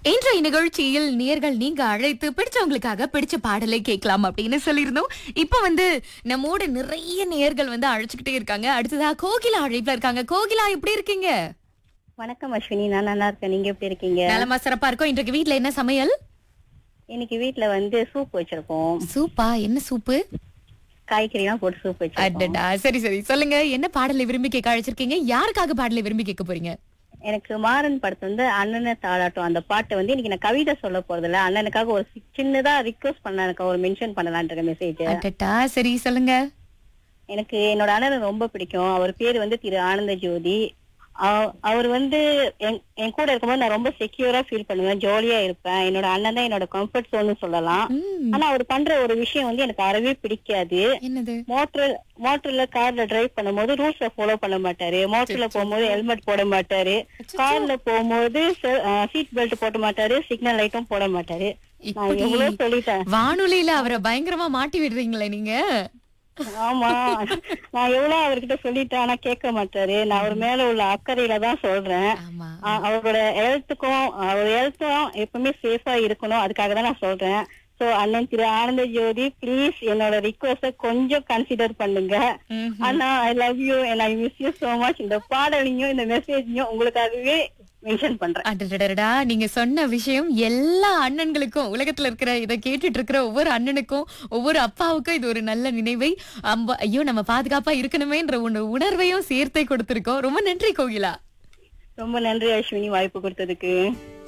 இன்றைய நிகழ்ச்சியில் நேர்கள் நீங்க அழைத்து பிடிச்சவங்களுக்காக பிடிச்ச பாடலை கேட்கலாம் அப்படின்னு சொல்லியிருந்தோம் இப்போ வந்து நம்மோட நிறைய நேர்கள் வந்து அழைச்சுக்கிட்டே இருக்காங்க அடுத்ததா கோகிலா அழைப்புல இருக்காங்க கோகிலா எப்படி இருக்கீங்க வணக்கம் அஸ்வினி நான் நல்லா இருக்கேன் நீங்க எப்படி இருக்கீங்க நலமா சிறப்பா இருக்கும் இன்றைக்கு வீட்ல என்ன சமையல் இன்னைக்கு வீட்ல வந்து சூப் வச்சிருக்கோம் சூப்பா என்ன சூப்பு காய்கறி எல்லாம் போட்டு சூப் வச்சிருக்கோம் அடடா சரி சரி சொல்லுங்க என்ன பாடலை விரும்பி கேட்க அழைச்சிருக்கீங்க யாருக்காக பாடலை விரும்பி கேட்க போறீங்க எனக்கு மாறன் படத்துல வந்து அண்ணனை தாளாட்டம் அந்த பாட்டு வந்து இன்னைக்கு நான் கவிதை சொல்ல போறது இல்ல அண்ணனுக்காக ஒரு சி- சின்னதா ரிக்வஸ்ட் பண்ண எனக்கு ஒரு மென்ஷன் பண்ணலான்ற மெசேஜ் அடடா சரி சொல்லுங்க எனக்கு என்னோட அண்ணனை ரொம்ப பிடிக்கும் அவர் பேர் வந்து திரு ஆனந்த ஜோதி அவ- அவர் வந்து என் என் கூட இருக்கும்போது நான் ரொம்ப செக்யூரா ஃபீல் பண்ணுவேன் ஜாலியா இருப்பேன் என்னோட அண்ணன் தான் என்னோட கம்ஃபர்ட் ஜோன்னு சொல்லலாம் ம், ஆனா அவர் பண்ற ஒரு விஷயம் வந்து எனக்கு அறவே பிடிக்காது என்னது மோட்டர் மோட்டர்ல கார்ல டிரைவ் பண்ணும்போது ரூல்ஸ ஃபாலோ பண்ண மாட்டாரு மோட்டர்ல போகும்போது ஹெல்மெட் போட மாட்டாரு கார்ல போகும்போது சீட் பெல்ட் போட மாட்டாரு சிக்னல் லைட்டும் போட மாட்டாரு நான் இப்படி எவ்வளவு சொல்லிட்டேன் வானொலியில அவரை பயங்கரமா மாட்டி விடுறீங்களே நீங்க ஆமா நான் எவ்வளவு அவர்கிட்ட சொல்லிட்டேன் ஆனா கேட்க மாட்டாரு நான் அவர் மேல உள்ள அக்கறையில தான் சொல்றேன் ஆமா ஆ- அவரோட ஹெல்த்துக்கும் அவர் ஹெல்த்தும் எப்பவுமே சேஃபா இருக்கணும் அதுக்காக தான் நான் சொல்றேன் சோ அண்ணன் திரு ஆனந்த ஜோதி ப்ளீஸ் என்னோட ரிக்வஸ்ட கொஞ்சம் கன்சிடர் பண்ணுங்க ம்ஹும். அண்ணா I love you and I miss you so much இந்த பாடலையும் இந்த மெசேஜையும் உங்களுக்காகவே மென்ஷன் பண்றேன் அடடடடா நீங்க சொன்ன விஷயம் எல்லா அண்ணன்களுக்கும் உலகத்துல இருக்கிற இதை கேட்டுட்டு இருக்கிற ஒவ்வொரு அண்ணனுக்கும் ஒவ்வொரு அப்பாவுக்கும் இது ஒரு நல்ல நினைவை அம்ப ஐயோ நம்ம பாதுகாப்பா இருக்கணுமேன்ற ஒண்ணு உணர்வையும் சேர்த்தே கொடுத்திருக்கோம் ரொம்ப நன்றி கோகிலா ரொம்ப நன்றி அஸ்வினி வாய்ப்பு கொடுத்ததுக்கு